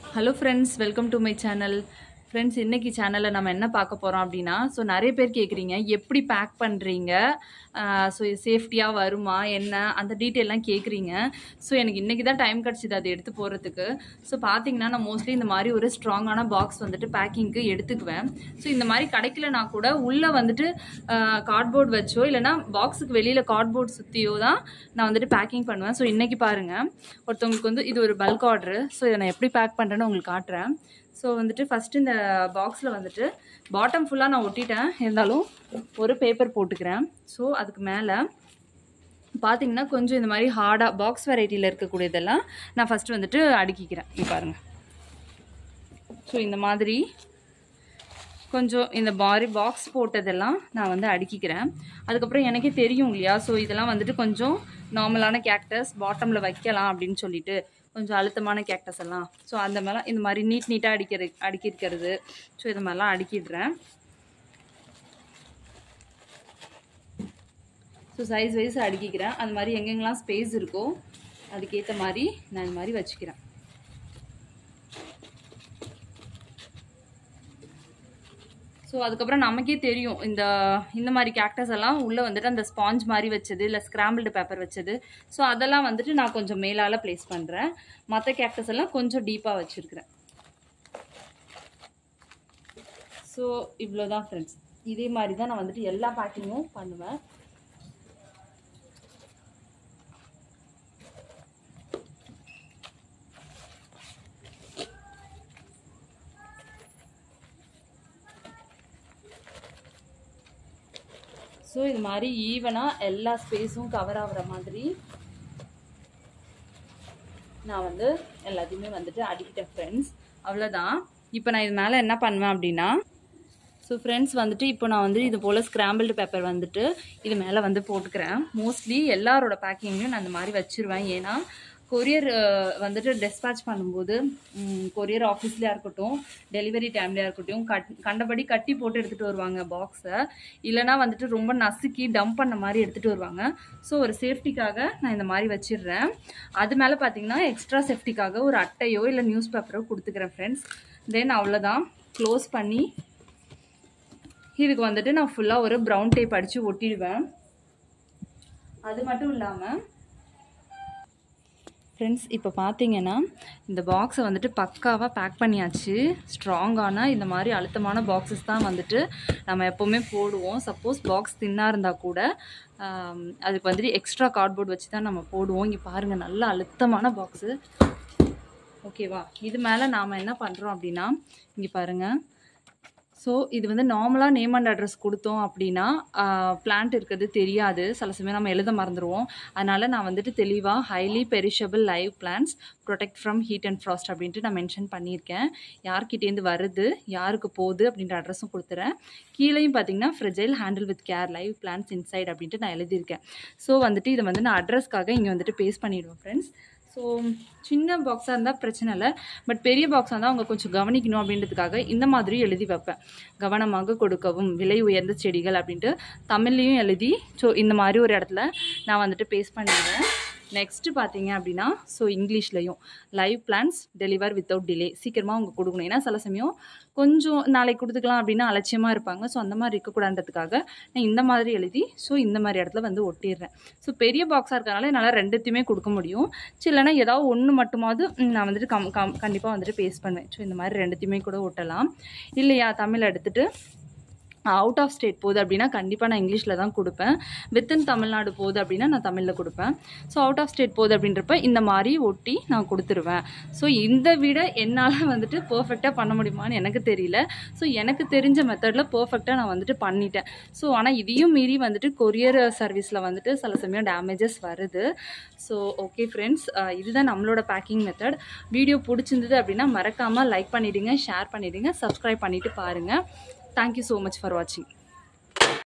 Hello friends welcome to my channel friends இன்னைக்கு சேனலில் நம்ம என்ன பார்க்க போகிறோம் அப்படின்னா ஸோ நிறைய பேர் கேட்குறீங்க எப்படி பேக் பண்ணுறீங்க ஸோ சேஃப்டியாக வருமா என்ன அந்த டீட்டெயிலாம் கேட்குறீங்க ஸோ எனக்கு இன்றைக்கி தான் டைம் கிடச்சிது அதை எடுத்து போகிறதுக்கு ஸோ பார்த்தீங்கன்னா நான் மோஸ்ட்லி இந்த மாதிரி ஒரு ஸ்ட்ராங்கான பாக்ஸ் வந்துட்டு பேக்கிங்க்கு எடுத்துக்குவேன் ஸோ இந்த மாதிரி கிடைக்கலனா கூட உள்ளே வந்துட்டு கார்ட்போர்ட் வச்சோ இல்லைனா பாக்ஸுக்கு வெளியில் கார்ட்போர்ட் சுற்றியோ தான் நான் வந்துட்டு பேக்கிங் பண்ணுவேன் ஸோ இன்றைக்கி பாருங்கள் ஒருத்தவங்களுக்கு வந்து இது ஒரு பல்க் ஆர்டரு ஸோ இதை நான் எப்படி பேக் பண்ணுறேன்னு உங்களுக்கு காட்டுறேன் ஸோ வந்துட்டு ஃபஸ்ட்டு இந்த பாக்ஸில் வந்துட்டு பாட்டம் ஃபுல்லாக நான் ஒட்டிட்டேன் இருந்தாலும் ஒரு பேப்பர் போட்டுக்கிறேன் ஸோ அதுக்கு மேலே பார்த்தீங்கன்னா கொஞ்சம் இந்த மாதிரி ஹார்டாக பாக்ஸ் வெரைட்டியில் இருக்கக்கூடியதெல்லாம் நான் ஃபஸ்ட்டு வந்துட்டு அடுக்கிக்கிறேன் இங்க பாருங்கள் ஸோ இந்த மாதிரி கொஞ்சம் இந்த பாரி பாக்ஸ் போட்டதெல்லாம் நான் வந்து அடுக்கிக்கிறேன் அதுக்கப்புறம் எனக்கே தெரியும் இல்லையா ஸோ இதெல்லாம் வந்துட்டு கொஞ்சம் நார்மலான கேக்டஸ் பாட்டமில் வைக்கலாம் அப்படின்னு சொல்லிட்டு கொஞ்சம் அழுத்தமான கேக்டஸ் எல்லாம் ஸோ அந்த மாதிரிலாம் இந்த மாதிரி நீட் நீட்டாக அடிக்கிற அடுக்கிருக்கிறது ஸோ இது மாதிரிலாம் அடுக்கிடுறேன் ஸோ சைஸ் வைஸ் அடுக்கிக்கிறேன் அந்த மாதிரி எங்கெங்கெல்லாம் ஸ்பேஸ் இருக்கோ அதுக்கேற்ற மாதிரி நான் இந்த மாதிரி வச்சுக்கிறேன் ஸோ அதுக்கப்புறம் நமக்கே தெரியும் இந்த இந்த மாதிரி கேக்டஸ் எல்லாம் உள்ளே வந்துட்டு அந்த ஸ்பாஞ்ச் மாதிரி வச்சது இல்லை ஸ்க்ராம்பிள்டு பேப்பர் வச்சது ஸோ அதெல்லாம் வந்துட்டு நான் கொஞ்சம் மேலால் ப்ளேஸ் பண்ணுறேன் மற்ற கேக்டஸ் எல்லாம் கொஞ்சம் டீப்பாக வச்சுருக்கிறேன் ஸோ இவ்வளோ தான் ஃப்ரெண்ட்ஸ் இதே மாதிரி தான் நான் வந்துட்டு எல்லா பேக்கிங்கும் பண்ணுவேன் ஸோ இது மாதிரி ஈவனாக எல்லா ஸ்பேஸும் கவர் ஆகிற மாதிரி நான் வந்து எல்லாத்தையுமே வந்துட்டு அடிக்கிட்டேன் ஃப்ரெண்ட்ஸ் அவ்வளோதான் இப்போ நான் இது மேலே என்ன பண்ணுவேன் அப்படின்னா ஸோ ஃப்ரெண்ட்ஸ் வந்துட்டு இப்போ நான் வந்து இது போல் ஸ்க்ராம்பிள்டு பேப்பர் வந்துட்டு இது மேலே வந்து போட்டுக்கிறேன் மோஸ்ட்லி எல்லாரோட பேக்கிங்லையும் நான் இந்த மாதிரி வச்சுருவேன் ஏன்னா கொரியர் வந்துட்டு டெஸ்பேச் பண்ணும்போது கொரியர் ஆஃபீஸ்லையாக இருக்கட்டும் டெலிவரி டைம்லையாக இருக்கட்டும் கட் கண்டபடி கட்டி போட்டு எடுத்துகிட்டு வருவாங்க பாக்ஸை இல்லைனா வந்துட்டு ரொம்ப நசுக்கி டம்ப் பண்ண மாதிரி எடுத்துகிட்டு வருவாங்க ஸோ ஒரு சேஃப்டிக்காக நான் இந்த மாதிரி வச்சிடுறேன் அது மேலே பார்த்தீங்கன்னா எக்ஸ்ட்ரா சேஃப்டிக்காக ஒரு அட்டையோ இல்லை நியூஸ் பேப்பரோ கொடுத்துக்கிறேன் ஃப்ரெண்ட்ஸ் தென் அவ்வளோதான் க்ளோஸ் பண்ணி இதுக்கு வந்துட்டு நான் ஃபுல்லாக ஒரு ப்ரௌன் டேப் அடித்து ஒட்டிடுவேன் அது மட்டும் இல்லாமல் ஃப்ரெண்ட்ஸ் இப்போ பார்த்தீங்கன்னா இந்த பாக்ஸை வந்துட்டு பக்காவாக பேக் பண்ணியாச்சு ஸ்ட்ராங்கான இந்த மாதிரி அழுத்தமான பாக்ஸஸ் தான் வந்துட்டு நம்ம எப்போவுமே போடுவோம் சப்போஸ் பாக்ஸ் தின்னாக இருந்தால் கூட அதுக்கு வந்துட்டு எக்ஸ்ட்ரா கார்ட்போர்ட் வச்சு தான் நம்ம போடுவோம் இங்கே பாருங்கள் நல்ல அழுத்தமான பாக்ஸு ஓகேவா இது மேலே நாம் என்ன பண்ணுறோம் அப்படின்னா இங்கே பாருங்கள் ஸோ இது வந்து நார்மலாக நேம் அண்ட் அட்ரஸ் கொடுத்தோம் அப்படின்னா பிளான்ட் இருக்கிறது தெரியாது சில சமயம் நம்ம எழுத மறந்துடுவோம் அதனால் நான் வந்துட்டு தெளிவாக highly perishable live plants protect from heat and frost அப்படின்ட்டு நான் மென்ஷன் பண்ணியிருக்கேன் யார்கிட்டேருந்து வருது யாருக்கு போகுது அப்படின்ற அட்ரஸும் கொடுத்துறேன் கீழேயும் பார்த்தீங்கன்னா fragile handle with care live plants inside அப்படின்ட்டு நான் எழுதியிருக்கேன் ஸோ வந்துட்டு இதை வந்து நான் அட்ரஸ்க்காக இங்கே வந்துட்டு பேஸ்ட் பண்ணிவிடுவேன் ஃப்ரெண்ட்ஸ் ஸோ சின்ன பாக்ஸாக இருந்தால் பிரச்சனை இல்லை பட் பெரிய பாக்ஸாக இருந்தால் அவங்க கொஞ்சம் கவனிக்கணும் அப்படின்றதுக்காக இந்த மாதிரி எழுதி வைப்பேன் கவனமாக கொடுக்கவும் விலை உயர்ந்த செடிகள் அப்படின்ட்டு தமிழ்லேயும் எழுதி ஸோ இந்த மாதிரி ஒரு இடத்துல நான் வந்துட்டு பேஸ்ட் பண்ணிடுவேன் நெக்ஸ்ட்டு பார்த்தீங்க அப்படின்னா ஸோ இங்கிலீஷ்லையும் live plants deliver without delay சீக்கிரமாக அவங்க கொடுக்கணும் ஏன்னா சில சமயம் கொஞ்சம் நாளைக்கு கொடுத்துக்கலாம் அப்படின்னா அலட்சியமாக இருப்பாங்க ஸோ அந்த மாதிரி இருக்கக்கூடாதுன்றதுக்காக நான் இந்த மாதிரி எழுதி ஸோ இந்த மாதிரி இடத்துல வந்து ஒட்டிடுறேன் ஸோ பெரிய பாக்ஸாக இருக்கனால என்னால் ரெண்டுத்தையுமே கொடுக்க முடியும் ஸோ இல்லைனா ஏதாவது ஒன்று மட்டுமாவது நான் வந்துட்டு கம் கம் கண்டிப்பாக வந்துட்டு பேஸ்ட் பண்ணுவேன் ஸோ இந்த மாதிரி ரெண்டுத்தையுமே கூட ஒட்டலாம் இல்லையா தமிழ் எடுத்துகிட்டு அவுட் ஆஃப் ஸ்டேட் போகுது அப்படின்னா கண்டிப்பாக நான் இங்கிலீஷில் தான் கொடுப்பேன் வித்தின் தமிழ்நாடு போகுது அப்படின்னா நான் தமிழில் கொடுப்பேன் ஸோ அவுட் ஆஃப் ஸ்டேட் போகுது அப்படின்றப்ப இந்த மாதிரி ஒட்டி நான் கொடுத்துருவேன் ஸோ இந்த விட என்னால் வந்துட்டு பர்ஃபெக்டாக பண்ண முடியுமான்னு எனக்கு தெரியல ஸோ எனக்கு தெரிஞ்ச மெத்தடில் பர்ஃபெக்டாக நான் வந்துட்டு பண்ணிட்டேன் ஸோ ஆனால் இதையும் மீறி வந்துட்டு கொரியர் சர்வீஸில் வந்துட்டு சில சமயம் டேமேஜஸ் வருது ஸோ ஓகே ஃப்ரெண்ட்ஸ் இதுதான் நம்மளோட பேக்கிங் மெத்தட் வீடியோ பிடிச்சிருந்தது அப்படின்னா மறக்காமல் லைக் பண்ணிவிடுங்க ஷேர் பண்ணிவிடுங்க சப்ஸ்கிரைப் பண்ணிவிட்டு பாருங்கள் Thank you so much for watching.